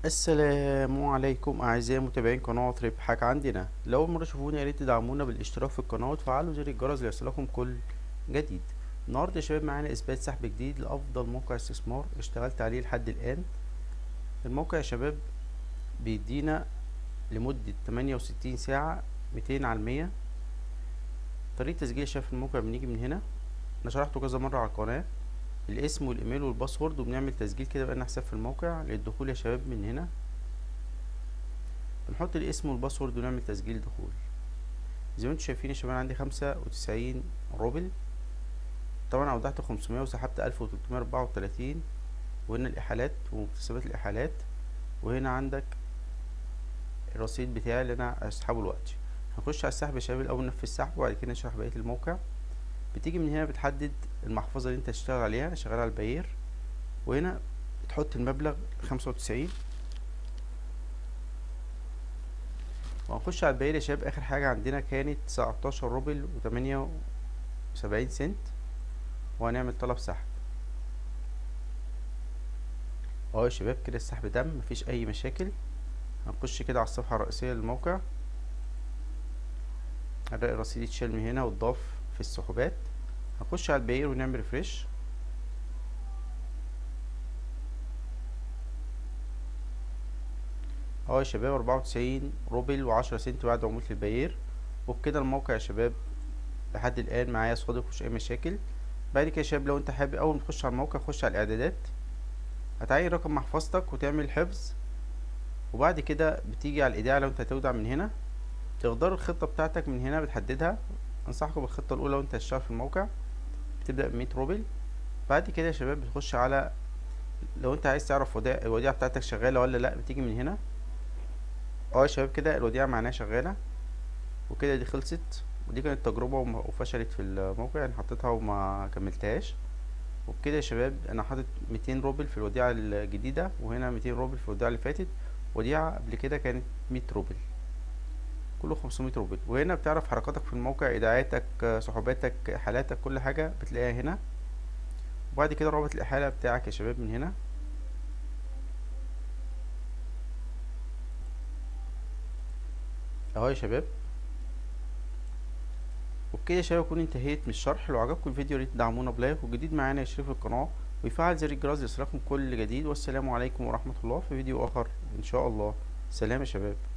السلام عليكم اعزائي متابعين قناه ربحك عندنا لو اول مره تشوفونا يا ريت تدعمونا بالاشتراك في القناه وتفعلوا زر الجرس ليصلكم كل جديد النهارده يا شباب معانا اثبات سحب جديد لافضل موقع استثمار اشتغلت عليه لحد الان الموقع يا شباب بيدينا لمده 68 ساعه 200 على المية طريقه تسجيل يا شباب الموقع بنيجي من هنا انا شرحته كذا مره على القناه الاسم والايميل والباسورد وبنعمل تسجيل كده بقى حساب في الموقع للدخول يا شباب من هنا بنحط الاسم والباسورد ونعمل تسجيل دخول زي ما انتم شايفين يا شباب عندي خمسة وتسعين روبل طبعا اودعت خمسمية وسحبت الف وتلتمية اربعة وتلاتين وهنا الاحالات ومكتسبات الاحالات وهنا عندك الرصيد بتاعي اللي انا اسحبه دلوقتي هنخش على السحب يا شباب الاول نفذ السحب وبعد كده نشرح بقيه الموقع بتيجي من هنا بتحدد المحفظة اللي انت تشتغل عليها انا شغال على الباير وهنا بتحط المبلغ خمسة وتسعين وهنخش على الباير يا شباب اخر حاجة عندنا كانت تسعتاشر روبل وتمانية وسبعين سنت وهنعمل طلب سحب اهو يا شباب كده السحب تم مفيش اي مشاكل هنخش كده على الصفحة الرئيسية للموقع هنلاقي الرصيد يتشال من هنا واتضاف في السحوبات هنخش على الباير ونعمل ريفريش اهو يا شباب اربعة وتسعين روبل وعشرة سنت بعد عمولة الباير وبكده الموقع يا شباب لحد الان معايا صادق مفيش اي مشاكل بعد كده يا شباب لو انت حابب اول ما تخش على الموقع خش على الاعدادات هتعين رقم محفظتك وتعمل حفظ وبعد كده بتيجي على الايداع لو انت هتودع من هنا تختار الخطة بتاعتك من هنا بتحددها انصحكم بالخطة الاولى وانت هتشتغل في الموقع بتبدأ بمية روبل بعد كده يا شباب بتخش على لو انت عايز تعرف وديع الوديعة بتاعتك شغالة ولا لا بتيجي من هنا اه يا شباب كده الوديعة معناها شغالة وكده دي خلصت ودي كانت تجربة وفشلت في الموقع يعني حطيتها وما كملتهاش وبكده يا شباب انا حاطط ميتين روبل في الوديعة الجديدة وهنا ميتين روبل في الوديعة اللي فاتت وديعة قبل كده كانت مية روبل كله خمسمية روبل وهنا بتعرف حركاتك في الموقع ايداعاتك سحوباتك حالاتك كل حاجة بتلاقيها هنا وبعد كده رابط الاحالة بتاعك يا شباب من هنا اهو يا شباب وبكده يا شباب اكون انتهيت من الشرح لو عجبكم الفيديو ريت تدعمونا بلايك وجديد معانا يشترك في القناة ويفعل زر الجرس ليصلكم كل جديد والسلام عليكم ورحمة الله في فيديو اخر ان شاء الله سلام يا شباب